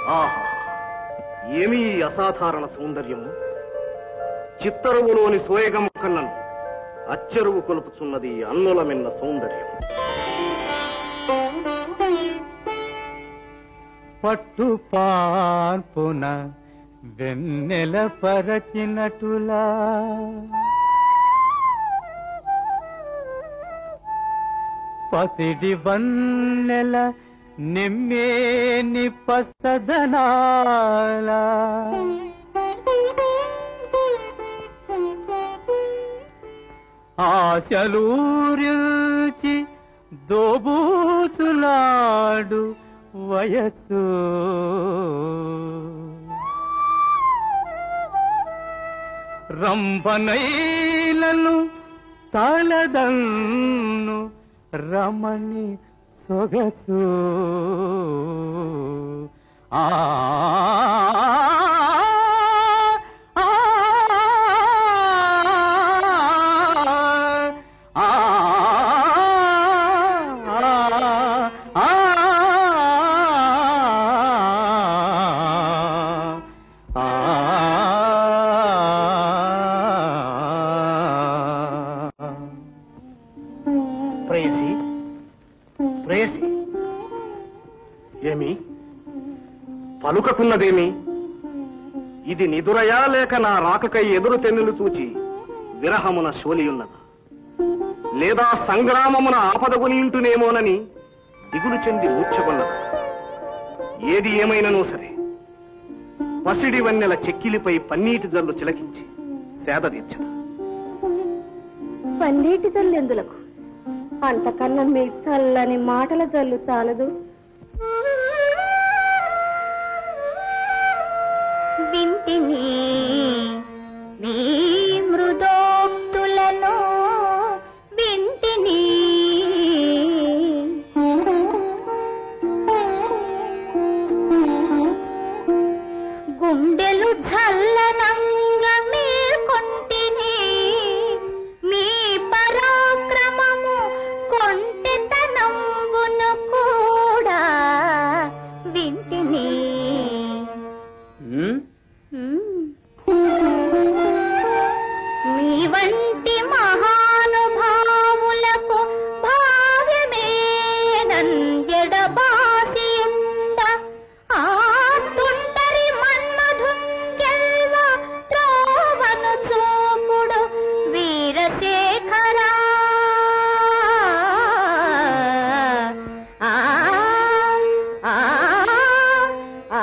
ఆహా ఏమీ ఈ అసాధారణ సౌందర్యము చిత్తరువులోని సోయగం కన్నను అచ్చెరువు కొలుపుచున్నది ఈ అన్నులమిన్న సౌందర్యం పట్టు పార్పున వెన్నెల పరచినటులా పసిడి వన్నెల నిమ్మేని పసదనాల ఆశలూరిల్చి దోబూచులాడు వయస్సు రంభనైలను తాళదన్ను రమణి సొగసు ఆ ఆ, ఆ, ఆ, ప్రేయసి ప్రేయసి ఏమి పలుకకున్నదేమి ఇది నిదురయా లేక నా రాకకై ఎదురు తెన్నులు చూచి విరహమున శోలియున్నదా లేదా సంగ్రామమున ఆపదగుని ఇంటునేమోనని దిగులు చెంది మూర్ఛకొన్నదా ఏది ఏమైనను సరే పసిడి వన్నెల చెక్కిలిపై పన్నీటి జల్లు చిలకించి సేద తీర్చదా పన్నీటి జల్లు ఎందులకు అంతకన్నా మీ చల్లని మాటల జల్లు చాలదు వింటిని మీ మృదోక్తులను వింటిని గుండెలు చల్లనంగా మేల్కొంటిని మీ పరాక్రమము కొంటెతనంబును కూడా వింటిని ఉమ్, మీ వంటి మహానుభావులకు భావ్యమేనన్ ఎడబాసి ఉండ ఆ తుంటరి మన్మధుంగెల్వ త్రోవను చూపుడు వీరశేఖరా ఆ ఆ ఆ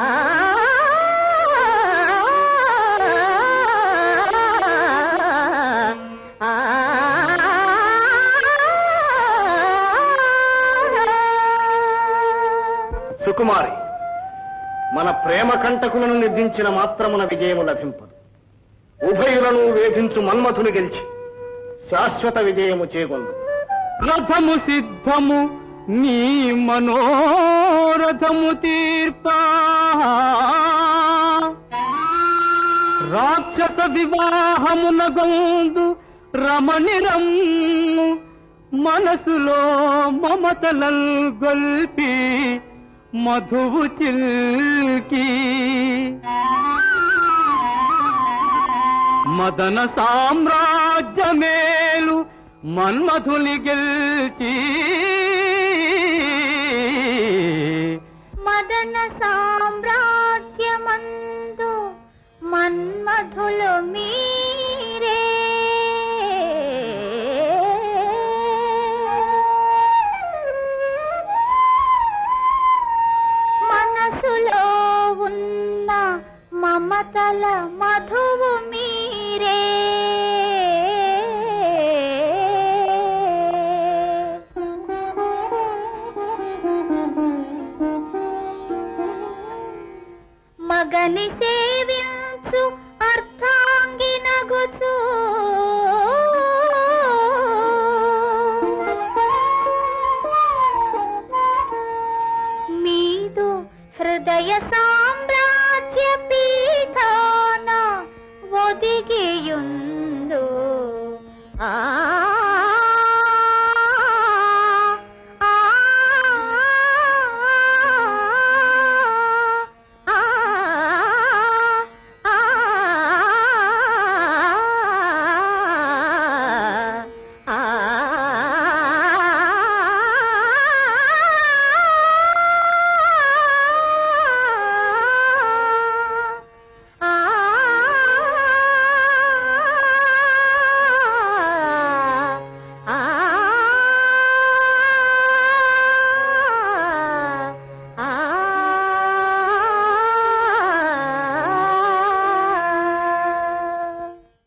సుకుమారి మన ప్రేమ కంటకులను నిర్జించిన మాత్రమున విజయము లభింపదు ఉభయులను వేధించు మన్మథుని గెలిచి శాశ్వత విజయము చేగొందు రథము సిద్ధము నీ మనోరథము తీర్పా రాక్షస వివాహమున గొందు రమణి రమ్ము మనసులో మమతలల్ గొల్పి మధువు చిల్కి మదన సామ్రాజ్యమేలు మన్మధుని గెల్చి మదన సామ్రాజ్యమందు మన్మధులు మీరే మనసులో ఉన్న మమతల మధువు మీరే మగని సేవించు అర్థాంగినగుచు మీదు హృదయ సా